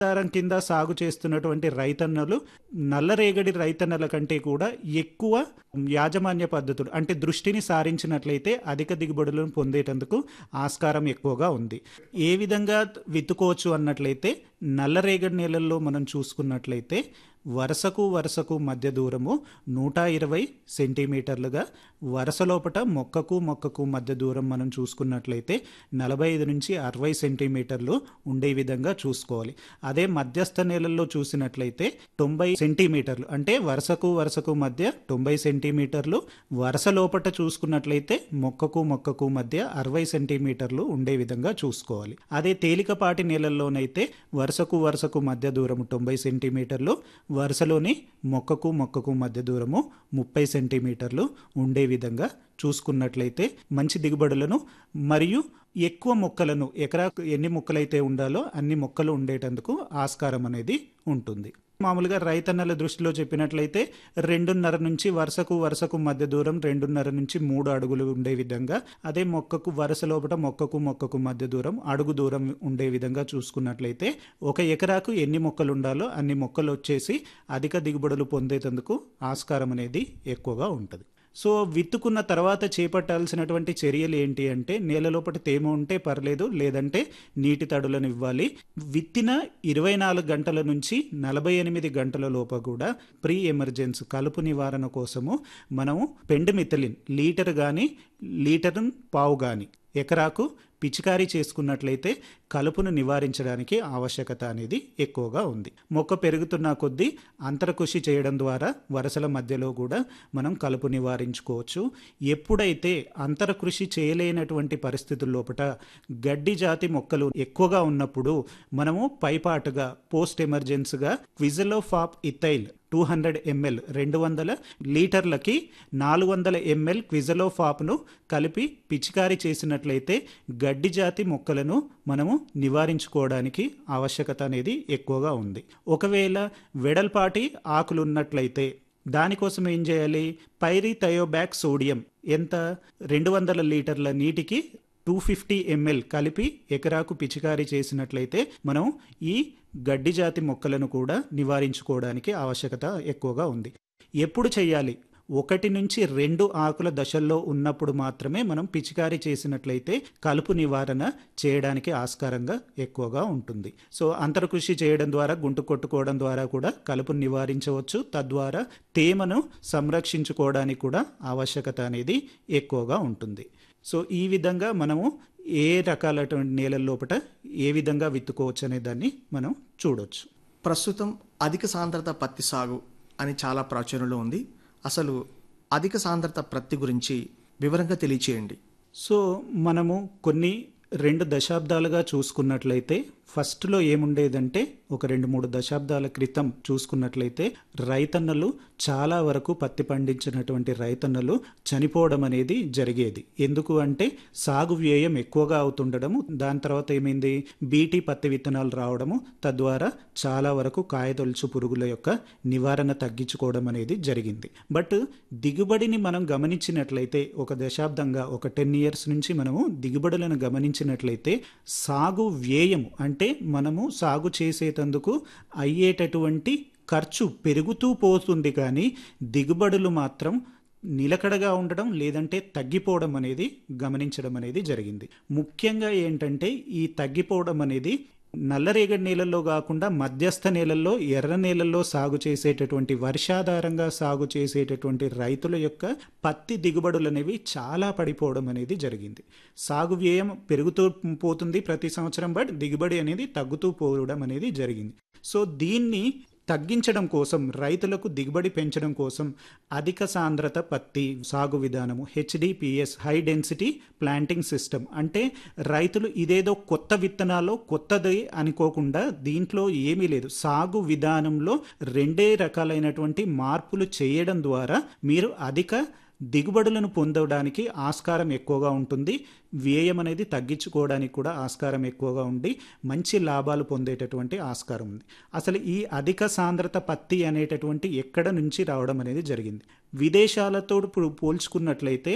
ఆధారం కింద సాగు చేస్తున్నటువంటి రైతన్నలు నల్లరేగడి రైతన్నల కంటే కూడా ఎక్కువ యాజమాన్య పద్ధతులు అంటే దృష్టిని సారించినట్లయితే అధిక దిగుబడులను పొందేటందుకు ఆస్కారం ఎక్కువగా ఉంది ఏ విధంగా విత్తుకోవచ్చు అన్నట్లయితే నల్లరేగడి నేలల్లో మనం చూసుకున్నట్లయితే వరుసకు వరుసకు మధ్య దూరము నూట ఇరవై సెంటీమీటర్లుగా వరుస లోపట మొక్కకు మొక్కకు మధ్య దూరం మనం చూసుకున్నట్లయితే నలభై ఐదు నుంచి అరవై సెంటీమీటర్లు ఉండే విధంగా చూసుకోవాలి అదే మధ్యస్థ నేలల్లో చూసినట్లయితే తొంభై సెంటీమీటర్లు అంటే వరుసకు వరుసకు మధ్య తొంభై సెంటీమీటర్లు వరుస లోపట చూసుకున్నట్లయితే మొక్కకు మొక్కకు మధ్య అరవై సెంటీమీటర్లు ఉండే విధంగా చూసుకోవాలి అదే తేలికపాటి నేలల్లోనైతే వరుసకు వరుసకు మధ్య దూరము తొంభై సెంటీమీటర్లు వరుసలోని మొక్కకు మొక్కకు మధ్య దూరము ముప్పై సెంటీమీటర్లు ఉండే విధంగా చూసుకున్నట్లయితే మంచి దిగుబడులను మరియు ఎక్కువ మొక్కలను ఎకరాకు ఎన్ని మొక్కలైతే ఉండాలో అన్ని మొక్కలు ఉండేటందుకు ఆస్కారం అనేది ఉంటుంది మామూలుగా రైతన్నల దృష్టిలో చెప్పినట్లయితే రెండున్నర నుంచి వరుసకు వరుసకు మధ్య దూరం రెండున్నర నుంచి మూడు అడుగులు ఉండే విధంగా అదే మొక్కకు వరుస లోపల మొక్కకు మొక్కకు మధ్య దూరం అడుగు దూరం ఉండే విధంగా చూసుకున్నట్లయితే ఒక ఎకరాకు ఎన్ని మొక్కలు ఉండాలో అన్ని మొక్కలు వచ్చేసి అధిక దిగుబడులు పొందేటందుకు ఆస్కారం అనేది ఎక్కువగా ఉంటుంది సో విత్తుకున్న తర్వాత చేపట్టాల్సినటువంటి చర్యలు ఏంటి అంటే నేల లోపల తేమ ఉంటే పర్లేదు లేదంటే నీటి తడులను ఇవ్వాలి విత్తిన ఇరవై నాలుగు గంటల నుంచి నలభై ఎనిమిది గంటల లోప కూడా ప్రీ ఎమర్జెన్సీ కలుపు నివారణ కోసము మనము పెండుమిథలిన్ లీటర్ కానీ లీటర్ పావు కానీ ఎకరాకు పిచికారీ చేసుకున్నట్లయితే కలుపును నివారించడానికి ఆవశ్యకత అనేది ఎక్కువగా ఉంది మొక్క పెరుగుతున్న కొద్దీ అంతరకృషి చేయడం ద్వారా వరుసల మధ్యలో కూడా మనం కలుపు నివారించుకోవచ్చు ఎప్పుడైతే అంతరకృషి చేయలేనటువంటి పరిస్థితుల లోపల గడ్డి జాతి మొక్కలు ఎక్కువగా ఉన్నప్పుడు మనము పైపాటుగా పోస్ట్ ఎమర్జెన్సీగా quizalofop ethyl two hundred M L రెండు వందల లీటర్లకి నాలుగు వందల ఎంఎల్ క్విజలోఫాప్ను కలిపి పిచికారీ చేసినట్లయితే గడ్డి జాతి మొక్కలను మనము నివారించుకోవడానికి ఆవశ్యకత అనేది ఎక్కువగా ఉంది ఒకవేళ వెడల్పాటి ఆకులు ఉన్నట్లయితే దానికోసం ఏం చేయాలి పైరి థయోబ్యాక్ సోడియం ఎంత రెండు వందల లీటర్ల నీటికి టూ ఫిఫ్టీ ఎంఎల్ కలిపి ఎకరాకు పిచికారీ చేసినట్లయితే మనం ఈ గడ్డి జాతి మొక్కలను కూడా నివారించుకోవడానికి ఆవశ్యకత ఎక్కువగా ఉంది ఎప్పుడు చేయాలి ఒకటి నుంచి రెండు ఆకుల దశల్లో ఉన్నప్పుడు మాత్రమే మనం పిచికారీ చేసినట్లయితే కలుపు నివారణ చేయడానికి ఆస్కారంగా ఎక్కువగా ఉంటుంది సో అంతర్కృషి చేయడం ద్వారా గుంటు కొట్టుకోవడం ద్వారా కూడా కలుపును నివారించవచ్చు తద్వారా తేమను సంరక్షించుకోవడానికి కూడా ఆవశ్యకత అనేది ఎక్కువగా ఉంటుంది సో ఈ విధంగా మనము ఏ రకాలటువంటి నేలల లోపల ఏ విధంగా విత్తుకోవచ్చు అనే దాన్ని మనం చూడొచ్చు ప్రస్తుతం అధిక సాంద్రత పత్తి సాగు అని చాలా ప్రాచుర్యంలో ఉంది అసలు అధిక సాంద్రత పత్తి గురించి వివరంగా తెలియచేయండి సో మనము కొన్ని రెండు దశాబ్దాలుగా చూసుకున్నట్లయితే ఫస్ట్లో ఏముండేదంటే ఒక రెండు మూడు దశాబ్దాల క్రితం చూసుకున్నట్లయితే రైతన్నలు చాలా వరకు పత్తి పండించినటువంటి రైతన్నలు చనిపోవడం అనేది జరిగేది ఎందుకు అంటే సాగు వ్యయం ఎక్కువగా అవుతుండడము దాని తర్వాత ఏమైంది బీటీ పత్తి విత్తనాలు రావడము తద్వారా చాలా వరకు కాయతొలుచు పురుగుల యొక్క నివారణ తగ్గించుకోవడం అనేది జరిగింది బట్ దిగుబడిని మనం గమనించినట్లయితే ఒక దశాబ్దంగా ఒక టెన్ ఇయర్స్ నుంచి మనము దిగుబడులను గమనించినట్లయితే సాగు వ్యయం అంటే మనము సాగు చేసేటందుకు అయ్యేటటువంటి ఖర్చు పెరుగుతూ పోతుంది కానీ దిగుబడులు మాత్రం నిలకడగా ఉండడం లేదంటే తగ్గిపోవడం అనేది గమనించడం అనేది జరిగింది ముఖ్యంగా ఏంటంటే ఈ తగ్గిపోవడం అనేది నల్లరేగడి నేలల్లో కాకుండా మధ్యస్థ నేలల్లో ఎర్ర నేలల్లో సాగు చేసేటటువంటి వర్షాధారంగా సాగు చేసేటటువంటి రైతుల యొక్క పత్తి దిగుబడులు అనేవి చాలా పడిపోవడం అనేది జరిగింది సాగు వ్యయం పెరుగుతూ పోతుంది ప్రతి సంవత్సరం బట్ దిగుబడి అనేది తగ్గుతూ పోవడం అనేది జరిగింది సో దీన్ని తగ్గించడం కోసం రైతులకు దిగుబడి పెంచడం కోసం అధిక సాంద్రత పత్తి సాగు విధానము HDPS high density planting system అంటే రైతులు ఇదేదో కొత్త విత్తనాలు కొత్తది అనుకోకుండా దీంట్లో ఏమీ లేదు సాగు విధానంలో రెండే రకాలైనటువంటి మార్పులు చేయడం ద్వారా మీరు అధిక దిగుబడులను పొందడానికి ఆస్కారం ఎక్కువగా ఉంటుంది వ్యయం అనేది తగ్గించుకోవడానికి కూడా ఆస్కారం ఎక్కువగా ఉండి మంచి లాభాలు పొందేటటువంటి ఆస్కారం ఉంది అసలు ఈ అధిక సాంద్రత పత్తి అనేటటువంటి ఎక్కడ నుంచి రావడం అనేది జరిగింది విదేశాలతో ఇప్పుడు పోల్చుకున్నట్లయితే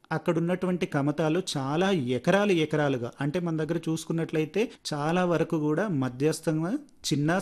అక్కడ ఉన్నటువంటి కమతాలు చాలా ఎకరాలు ఎకరాలుగా అంటే మన దగ్గర చూసుకున్నట్లయితే చాలా వరకు కూడా మధ్యస్థంగా చిన్న